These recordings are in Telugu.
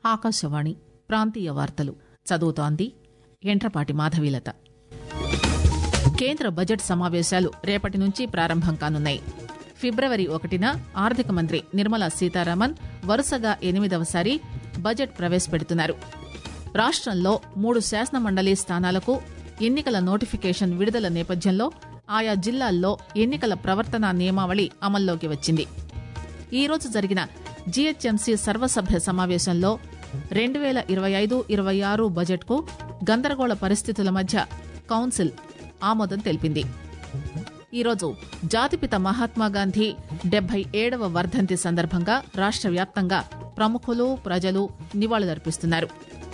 ఆకాశవాణి ప్రాంతీయ వార్తలు చదువుతోంది ఎంట్రపాటి మాధవీలత కేంద్ర బడ్జెట్ సమావేశాలు రేపటి నుంచి ప్రారంభం కానున్నాయి ఫిబ్రవరి ఒకటిన ఆర్థిక మంత్రి నిర్మలా సీతారామన్ వరుసగా ఎనిమిదవసారి బడ్జెట్ ప్రవేశపెడుతున్నారు రాష్టంలో మూడు శాసనమండలి స్థానాలకు ఎన్నికల నోటిఫికేషన్ విడుదల నేపథ్యంలో ఆయా జిల్లాల్లో ఎన్నికల ప్రవర్తనా నియమావళి అమల్లోకి వచ్చింది ఈ రోజు జరిగిన జీహెచ్ఎంసీ సర్వసభ్య సమావేశంలో రెండు పేల ఇరవై ఐదు ఇరవై ఆరు బడ్జెట్కు గందరగోళ పరిస్థితుల మధ్య కౌన్సిల్ ఆమోదం తెలిపింది ఈరోజు జాతిపిత మహాత్మాగాంధీ డెబ్బై ఏడవ వర్ధంతి సందర్భంగా రాష్ట వ్యాప్తంగా ప్రముఖులు ప్రజలు నివాళులర్పిస్తున్నారు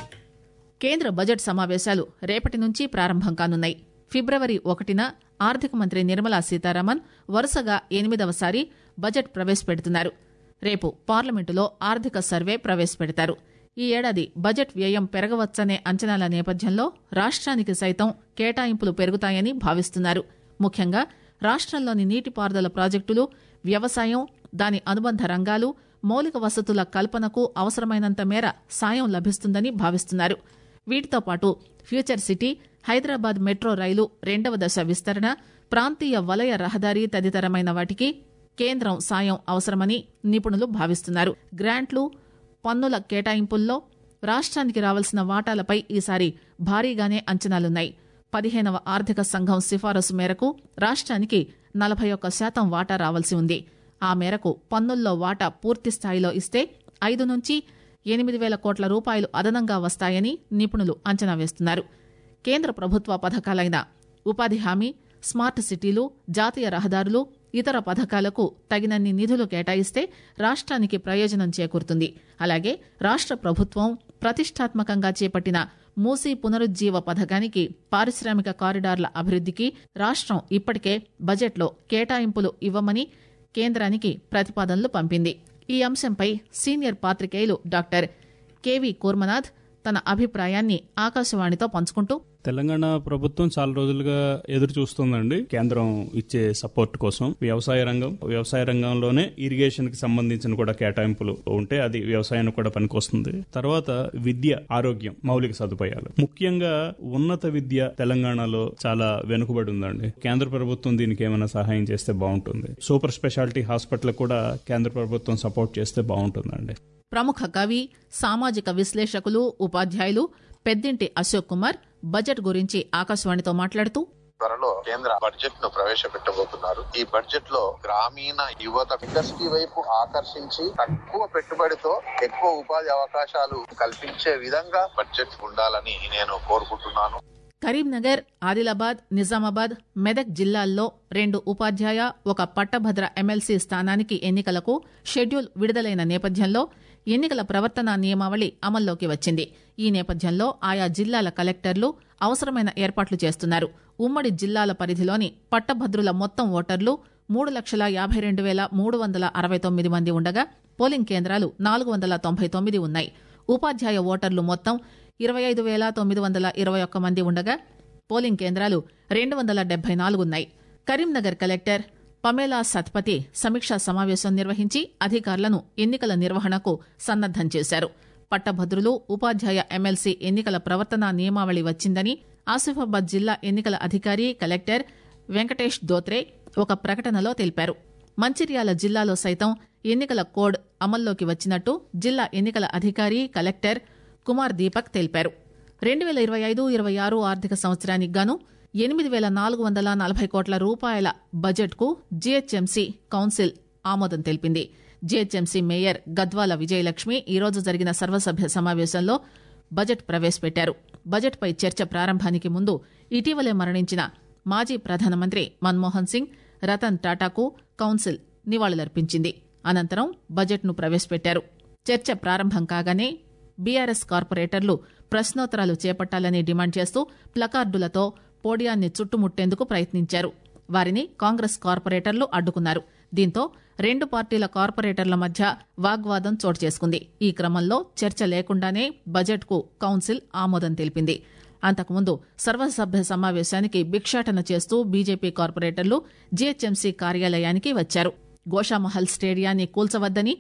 కేంద్ర బడ్జెట్ సమావేశాలు రేపటి నుంచి ప్రారంభం కానున్నాయి ఫిబ్రవరి ఒకటిన ఆర్థిక మంత్రి నిర్మలా సీతారామన్ వరుసగా ఎనిమిదవసారి బడ్జెట్ ప్రవేశపెడుతున్నారు రేపు పార్లమెంటులో ఆర్థిక సర్వే ప్రవేశపెడతారు ఈ ఏడాది బడ్జెట్ వ్యయం పెరగవచ్చనే అంచనాల నేపథ్యంలో రాష్ట్రానికి సైతం కేటాయింపులు పెరుగుతాయని భావిస్తున్నారు ముఖ్యంగా రాష్ట్రంలోని నీటిపారుదల ప్రాజెక్టులు వ్యవసాయం దాని అనుబంధ రంగాలు మౌలిక వసతుల కల్పనకు అవసరమైనంత మేర సాయం లభిస్తుందని భావిస్తున్నారు వీటితో పాటు future city Hyderabad metro rail రెండవ దశ విస్తరణ ప్రాంతీయ వలయ రహదారి తదితరమైన వాటికి కేంద్రం సాయం అవసరమని నిపుణులు భావిస్తున్నారు గ్రాంట్లు పన్నుల కేటాయింపుల్లో రాష్ట్రానికి రావాల్సిన వాటాలపై ఈసారి భారీగానే అంచనాలున్నాయి పదిహేనవ ఆర్థిక సంఘం సిఫారసు మేరకు రాష్ట్రానికి నలభై ఒక్క శాతం వాటా రావాల్సి ఉంది ఆ మేరకు పన్నుల్లో వాటా పూర్తి స్థాయిలో ఇస్తే ఐదు నుంచి ఎనిమిది వేల కోట్ల రూపాయలు అదనంగా వస్తాయని నిపుణులు అంచనా వేస్తున్నారు కేంద్ర ప్రభుత్వ పథకాలైన ఉపాధి హామీ స్మార్ట్ సిటీలు జాతీయ రహదారులు ఇతర పథకాలకు తగినన్ని నిధులు కేటాయిస్తే రాష్ట్రానికి ప్రయోజనం చేకూరుతుంది అలాగే రాష్ట్ర ప్రభుత్వం ప్రతిష్టాత్మకంగా చేపట్టిన మూసీ పునరుజ్జీవ పథకానికి పారిశ్రామిక కారిడార్ల అభివృద్దికి రాష్ట్రం ఇప్పటికే బడ్జెట్లో కేటాయింపులు ఇవ్వమని కేంద్రానికి ప్రతిపాదనలు పంపింది ఈ అంశంపై సీనియర్ పాత్రికేయులు డాక్టర్ కెవి కూర్మనాథ్ తన అభిప్రాయాన్ని ఆకాశవాణితో పంచుకుంటూ తెలంగాణ ప్రభుత్వం చాలా రోజులుగా ఎదురు చూస్తుందండి కేంద్రం ఇచ్చే సపోర్ట్ కోసం వ్యవసాయ రంగం వ్యవసాయ రంగంలోనే ఇరిగేషన్ కి సంబంధించిన కూడా కేటాయింపులు ఉంటే అది వ్యవసాయానికి కూడా పనికొస్తుంది తర్వాత విద్య ఆరోగ్యం మౌలిక సదుపాయాలు ముఖ్యంగా ఉన్నత విద్య తెలంగాణలో చాలా వెనుకబడి ఉందండి కేంద్ర ప్రభుత్వం దీనికి ఏమైనా సహాయం చేస్తే బాగుంటుంది సూపర్ స్పెషాలిటీ హాస్పిటల్ కూడా కేంద్ర ప్రభుత్వం సపోర్ట్ చేస్తే బాగుంటుందండి ప్రముఖ కవి సామాజిక విశ్లేషకులు ఉపాధ్యాయులు పెద్దింటి అశోక్ కుమార్ బడ్జెట్ గురించి ఆకాశవాణితో మాట్లాడుతూ త్వరలో కేంద్ర బడ్జెట్ ను ప్రవేశపెట్టబోతున్నారు ఈ బడ్జెట్ లో గ్రామీణ యువత ఇండస్ట్రీ వైపు ఆకర్షించి తక్కువ పెట్టుబడితో ఎక్కువ ఉపాధి అవకాశాలు కల్పించే విధంగా బడ్జెట్ ఉండాలని నేను కోరుకుంటున్నాను కరీంనగర్ ఆదిలాబాద్ నిజామాబాద్ మెదక్ జిల్లాల్లో రెండు ఉపాధ్యాయ ఒక పట్టభద్ర ఎమ్మెల్సీ స్థానానికి ఎన్నికలకు షెడ్యూల్ విడుదలైన నేపథ్యంలో ఎన్నికల ప్రవర్తనా నియమావళి అమల్లోకి వచ్చింది ఈ నేపథ్యంలో ఆయా జిల్లాల కలెక్టర్లు అవసరమైన ఏర్పాట్లు చేస్తున్నారు ఉమ్మడి జిల్లాల పరిధిలోని పట్టభద్రుల మొత్తం ఓటర్లు మూడు లక్షల యాభై రెండు వేల మూడు వందల అరవై తొమ్మిది మంది ఉండగా పోలింగ్ కేంద్రాలు నాలుగు వందల తొంభై తొమ్మిది ఉన్నాయి ఉపాధ్యాయ ఓటర్లు మొత్తం ఇరవై ఐదు వేల తొమ్మిది వందల ఇరవై ఒక్క మంది ఉండగా పోలింగ్ కేంద్రాలు రెండు వందల డెబ్బై నాలుగున్నాయి కరీంనగర్ కలెక్టర్ పమేలా సత్పతి సమీక్షా సమావేశం నిర్వహించి అధికారులను ఎన్నికల నిర్వహణకు సన్నద్దం చేశారు పట్టభద్రులు ఉపాధ్యాయ ఎమ్మెల్సీ ఎన్నికల ప్రవర్తనా నియమావళి వచ్చిందని ఆసిఫాబాద్ జిల్లా ఎన్నికల అధికారి కలెక్టర్ వెంకటేష్ దోత్రే ఒక ప్రకటనలో తెలిపారు మంచిర్యాల జిల్లాలో సైతం ఎన్నికల కోడ్ అమల్లోకి వచ్చినట్టు జిల్లా ఎన్నికల అధికారి కలెక్టర్ కుమార్ దీపక్ తెలిపారు రెండు వేల ఇరవై ఐదు ఇరవై ఆరు ఆర్థిక సంవత్సరానికి గాను ఎనిమిది వేల నాలుగు వందల నలభై కోట్ల రూపాయల బడ్జెట్కు జీహెచ్ఎంసీ కౌన్సిల్ ఆమోదం తెలిపింది జీహెచ్ఎంసీ మేయర్ గద్వాల విజయలక్ష్మి ఈరోజు జరిగిన సర్వసభ్య సమావేశంలో బడ్జెట్ ప్రవేశపెట్టారు బడ్జెట్పై చర్చ ప్రారంభానికి ముందు ఇటీవలే మరణించిన మాజీ ప్రధానమంత్రి మన్మోహన్ సింగ్ రతన్ టాటాకు కౌన్సిల్ నివాళులర్పించింది అనంతరం బడ్జెట్ను ప్రవేశపెట్టారు చర్చ ప్రారంభం కాగానే బీఆర్ఎస్ కార్పొరేటర్లు ప్రశ్నోత్తరాలు చేపట్టాలని డిమాండ్ చేస్తూ ప్లకార్డులతో పోడియాన్ని చుట్టుముట్టేందుకు ప్రయత్నించారు వారిని కాంగ్రెస్ కార్పొరేటర్లు అడ్డుకున్నారు దీంతో రెండు పార్టీల కార్పొరేటర్ల మధ్య వాగ్వాదం చోటు చేసుకుంది ఈ క్రమంలో చర్చ లేకుండానే బడ్జెట్కు కౌన్సిల్ ఆమోదం తెలిపింది అంతకుముందు సర్వసభ్య సమావేశానికి భిక్షాటన చేస్తూ బీజేపీ కార్పొరేటర్లు జీహెచ్ఎంసీ కార్యాలయానికి వచ్చారు గోషామహల్ స్టేడియాన్ని కూల్చవద్దని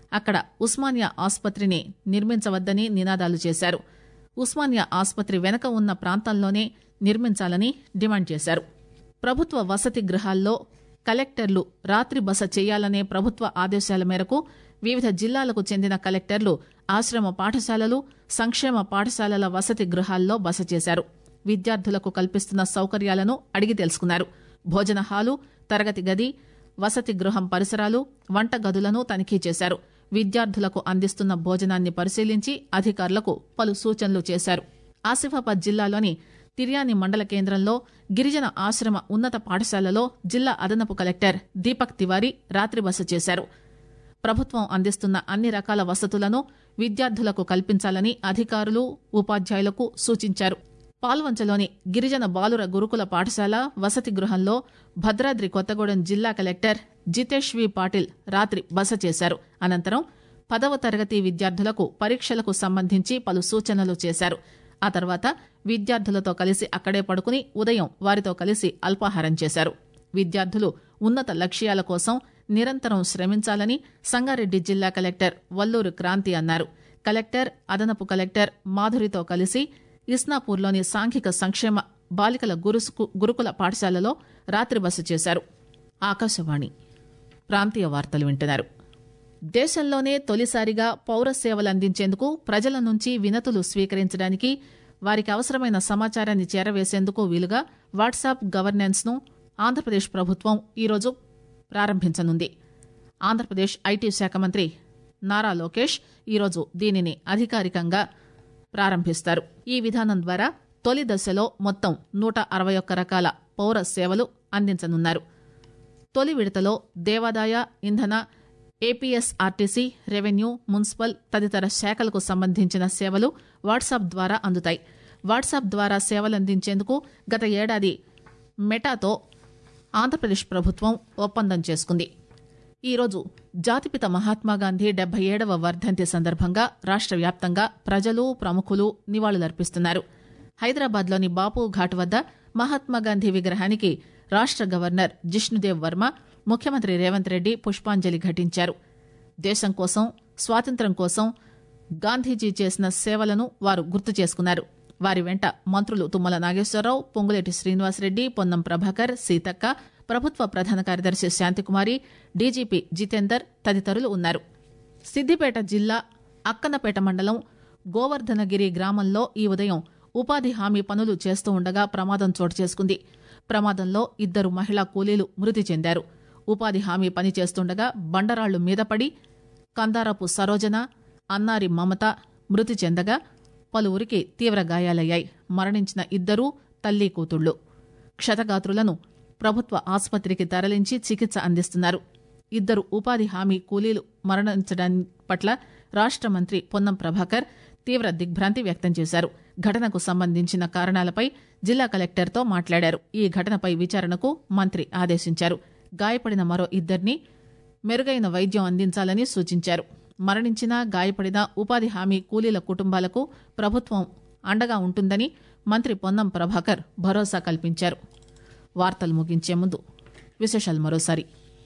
అక్కడ ఉస్మానియా ఆసుపత్రిని నిర్మించవద్దని నినాదాలు చేశారు ఉస్మానియా ఆసుపత్రి వెనక ఉన్న ప్రాంతంలోనే నిర్మించాలని డిమాండ్ చేశారు ప్రభుత్వ వసతి గృహాల్లో కలెక్టర్లు రాత్రి బస చేయాలనే ప్రభుత్వ ఆదేశాల మేరకు వివిధ జిల్లాలకు చెందిన కలెక్టర్లు ఆశ్రమ పాఠశాలలు సంక్షేమ పాఠశాలల వసతి గృహాల్లో బస చేశారు విద్యార్థులకు కల్పిస్తున్న సౌకర్యాలను అడిగి తెలుసుకున్నారు భోజన హాలు తరగతి గది వసతి గృహం పరిసరాలు వంట గదులను తనిఖీ చేశారు విద్యార్థులకు అందిస్తున్న భోజనాన్ని పరిశీలించి అధికారులకు పలు సూచనలు చేశారు ఆసిఫాబాద్ జిల్లాలోని తిర్యాని మండల కేంద్రంలో గిరిజన ఆశ్రమ ఉన్నత పాఠశాలలో జిల్లా అదనపు కలెక్టర్ దీపక్ తివారీ రాత్రి బస చేశారు ప్రభుత్వం అందిస్తున్న అన్ని రకాల వసతులను విద్యార్థులకు కల్పించాలని అధికారులు ఉపాధ్యాయులకు సూచించారు పాల్వంచలోని గిరిజన బాలుర గురుకుల పాఠశాల వసతి గృహంలో భద్రాద్రి కొత్తగూడెం జిల్లా కలెక్టర్ జితేష్ వి పాటిల్ రాత్రి బస చేశారు అనంతరం పదవ తరగతి విద్యార్థులకు పరీక్షలకు సంబంధించి పలు సూచనలు చేశారు ఆ తర్వాత విద్యార్థులతో కలిసి అక్కడే పడుకుని ఉదయం వారితో కలిసి అల్పాహారం చేశారు విద్యార్థులు ఉన్నత లక్ష్యాల కోసం నిరంతరం శ్రమించాలని సంగారెడ్డి జిల్లా కలెక్టర్ వల్లూరు క్రాంతి అన్నారు కలెక్టర్ అదనపు కలెక్టర్ మాధురితో కలిసి ఇస్నాపూర్లోని సాంఘిక సంక్షేమ బాలికల గురుసుకు గురుకుల పాఠశాలలో రాత్రి బస చేశారు ఆకాశవాణి ప్రాంతీయ వార్తలు వింటున్నారు దేశంలోనే తొలిసారిగా పౌర సేవలు అందించేందుకు ప్రజల నుంచి వినతులు స్వీకరించడానికి వారికి అవసరమైన సమాచారాన్ని చేరవేసేందుకు వీలుగా వాట్సాప్ గవర్నెన్స్ ను ఆంధ్రప్రదేశ్ ప్రభుత్వం ఈరోజు ప్రారంభించనుంది ఆంధ్రప్రదేశ్ ఐటీ శాఖ మంత్రి నారా లోకేష్ ఈరోజు దీనిని అధికారికంగా ప్రారంభిస్తారు ఈ విధానం ద్వారా తొలి దశలో మొత్తం నూట అరవై ఒక్క రకాల పౌర సేవలు అందించనున్నారు తొలి విడతలో దేవాదాయ ఇంధన ఏపీఎస్ఆర్టీసీ రెవెన్యూ మున్సిపల్ తదితర శాఖలకు సంబంధించిన సేవలు వాట్సాప్ ద్వారా అందుతాయి వాట్సాప్ ద్వారా సేవలందించేందుకు గత ఏడాది మెటాతో ఆంధ్రప్రదేశ్ ప్రభుత్వం ఒప్పందం చేసుకుంది ఈరోజు జాతిపిత మహాత్మాగాంధీ డెబ్బై ఏడవ వర్ధంతి సందర్భంగా రాష్ట్ర వ్యాప్తంగా ప్రజలు ప్రముఖులు నివాళులర్పిస్తున్నారు హైదరాబాద్లోని బాపు ఘాట్ వద్ద మహాత్మాగాంధీ విగ్రహానికి రాష్ట్ర గవర్నర్ జిష్ణుదేవ్ వర్మ ముఖ్యమంత్రి రేవంత్ రెడ్డి పుష్పాంజలి ఘటించారు దేశం కోసం స్వాతంత్ర్యం కోసం గాంధీజీ చేసిన సేవలను వారు గుర్తు చేసుకున్నారు వారి వెంట మంత్రులు తుమ్మల నాగేశ్వరరావు పొంగులేటి శ్రీనివాసరెడ్డి పొన్నం ప్రభాకర్ సీతక్క ప్రభుత్వ ప్రధాన కార్యదర్శి శాంతికుమారి డీజీపీ జితేందర్ తదితరులు ఉన్నారు సిద్దిపేట జిల్లా అక్కనపేట మండలం గోవర్ధనగిరి గ్రామంలో ఈ ఉదయం ఉపాధి హామీ పనులు చేస్తూ ఉండగా ప్రమాదం చోటు చేసుకుంది ప్రమాదంలో ఇద్దరు మహిళా కూలీలు మృతి చెందారు ఉపాధి హామీ పని చేస్తుండగా బండరాళ్లు మీదపడి కందారపు సరోజన అన్నారి మమత మృతి చెందగా పలువురికి తీవ్ర గాయాలయ్యాయి మరణించిన ఇద్దరూ తల్లి కూతుళ్లు క్షతగాత్రులను ప్రభుత్వ ఆసుపత్రికి తరలించి చికిత్స అందిస్తున్నారు ఇద్దరు ఉపాధి హామీ కూలీలు మరణించడం పట్ల రాష్ట మంత్రి పొన్నం ప్రభాకర్ తీవ్ర దిగ్భ్రాంతి వ్యక్తం చేశారు ఘటనకు సంబంధించిన కారణాలపై జిల్లా కలెక్టర్తో మాట్లాడారు ఈ ఘటనపై విచారణకు మంత్రి ఆదేశించారు గాయపడిన మరో ఇద్దరిని మెరుగైన వైద్యం అందించాలని సూచించారు మరణించిన గాయపడిన ఉపాధి హామీ కూలీల కుటుంబాలకు ప్రభుత్వం అండగా ఉంటుందని మంత్రి పొన్నం ప్రభాకర్ భరోసా కల్పించారు వార్తలు ముగించే ముందు విశేషాలు మరోసారి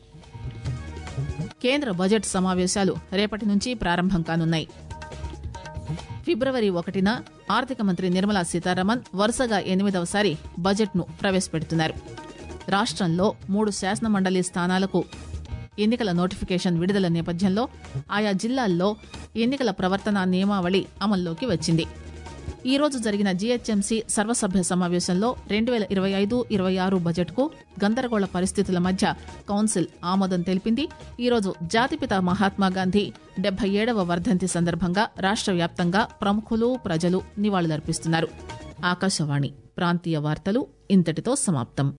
కేంద్ర బడ్జెట్ సమావేశాలు రేపటి నుంచి ప్రారంభం కానున్నాయి ఫిబ్రవరి ఒకటిన ఆర్థిక మంత్రి నిర్మలా సీతారామన్ వరుసగా ఎనిమిదవసారి బడ్జెట్ను ప్రవేశపెడుతున్నారు రాష్ట్రంలో మూడు శాసనమండలి స్థానాలకు ఎన్నికల నోటిఫికేషన్ విడుదల నేపథ్యంలో ఆయా జిల్లాల్లో ఎన్నికల ప్రవర్తన నియమావళి అమల్లోకి వచ్చింది ఈ రోజు జరిగిన జీహెచ్ఎంసీ సర్వసభ్య సమావేశంలో రెండు వేల ఇరవై ఐదు ఇరవై ఆరు బడ్జెట్కు గందరగోళ పరిస్థితుల మధ్య కౌన్సిల్ ఆమోదం తెలిపింది ఈ రోజు జాతిపిత మహాత్మాగాంధీ డెబ్బై ఏడవ వర్ధంతి సందర్భంగా రాష్ట్ర వ్యాప్తంగా ప్రముఖులు ప్రజలు నివాళులర్పిస్తున్నారు ఆకాశవాణి ప్రాంతీయ వార్తలు ఇంతటితో సమాప్తం